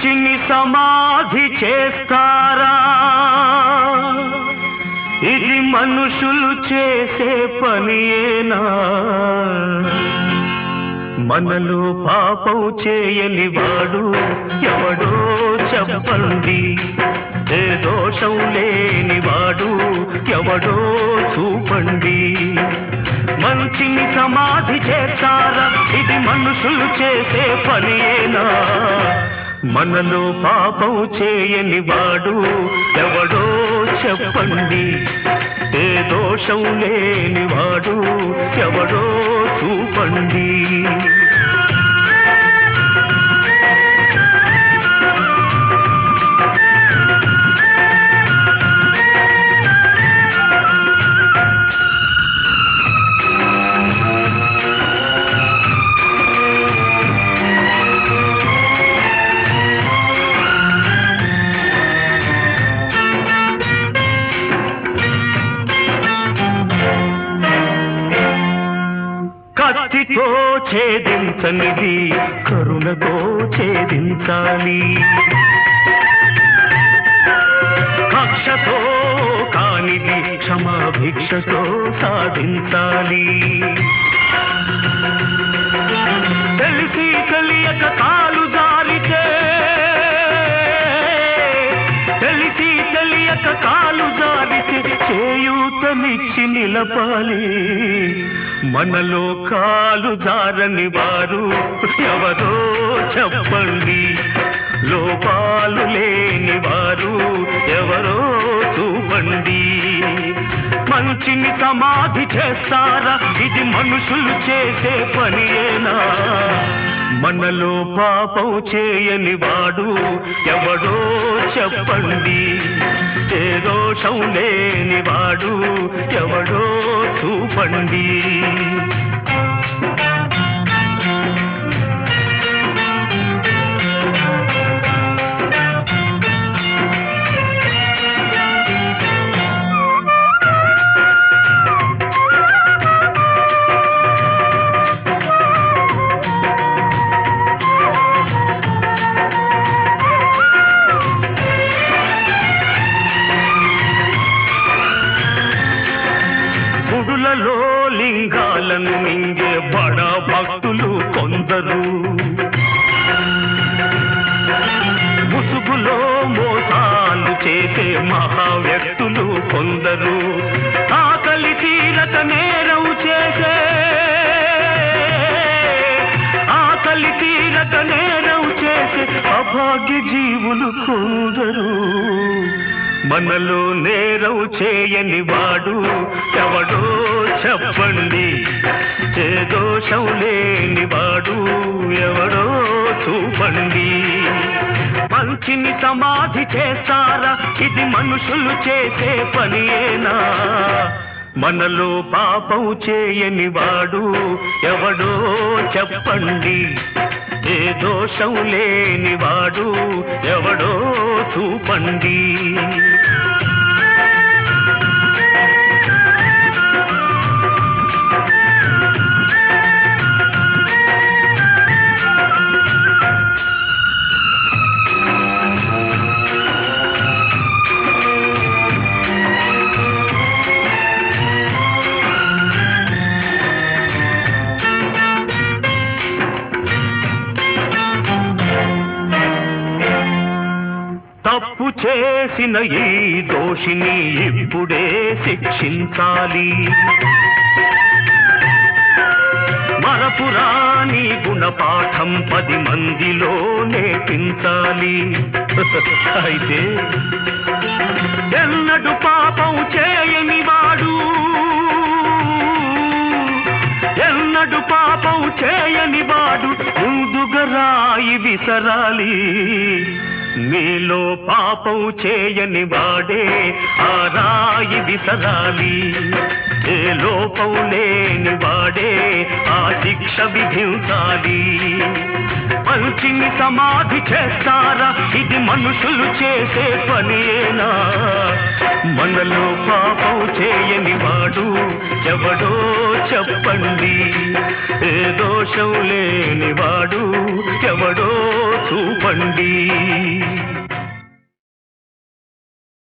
మంచిని సమాధి చేస్తారా ఇది మనుషులు చేసే పనియేనా మనలో పాపం చేయని వాడు ఎవడో చెప్పండి ఏ దోషం లేని వాడు ఎవడో చూపండి మంచిని సమాధి చేస్తారా ఇది మనుషులు చేసే పనియేనా మనలో పాపం చేయని వాడు ఎవడో చెప్పండి ఏ దోషం లేని వాడు ఎవడో చూపండి కత్తితో ఛేదించనిది కరుణతో ఛేదించాలి కక్షతో కానిది క్షమాభిక్షతో సాధించాలి తెలిసి తెలియక కాలు జారితే తెలిసి తెలియక కాలు జారితే చేయూతనిచ్చి నిలపాలి మనలో కాలు జారని వారు ఎవరో చెప్పండి లోపాలు లేని వారు ఎవరో చూపండి మంచిని సమాధి చేస్తారా ఇది మనుషులు చేసే పనియేనా మనలో పాపం చేయని వాడు ఎవడో చెప్పండి ఏ దోషం లేని వాడు ఎవడో చూపండి గుడులలో లింగాలను మింగే బడ భక్తులు కొందరు ముసుగులో మోసాలు చేసే మహా వ్యక్తులు కొందరు ఆకలి తీరక నేరం చేసే ఆకలి తీరక నేరం చేసే అభాగ్య జీవులు కొందరు మనలో నేరం చేయని వాడు ఎవడో చెప్పండి ఏ దోషం లేని వాడు ఎవడో చూపండి మంచిని సమాధి చేస్తారా ఇది మనుషులు చేసే పనియేనా మనలో పాపం చేయని వాడు ఎవడో చెప్పండి ఏ దోషం లేని వాడు ఎవడో చూపండి తప్పు చేసిన ఈ దోషిని ఇప్పుడే శిక్షించాలి మరపురాని గుణపాఠం పది మందిలో నేర్పించాలి అయితే ఎన్నడు పాపం చేయని వాడు ఎన్నడు పాపం చేయని వాడు ముందుగా రాయి విసరాలి మీలో పాపం చేయని వాడే ఆ రాయి విసరాలి ఏ లోపం లేని వాడే ఆ శిక్ష విధించాలి మంచిని సమాధి చేస్తారా ఇది మనుషులు చేసే పనియేనా మనలో పాపం చేయని వాడు ఎవడో చెప్పండి ఏ దోషం లేని వాడు ఎవడో చూపండి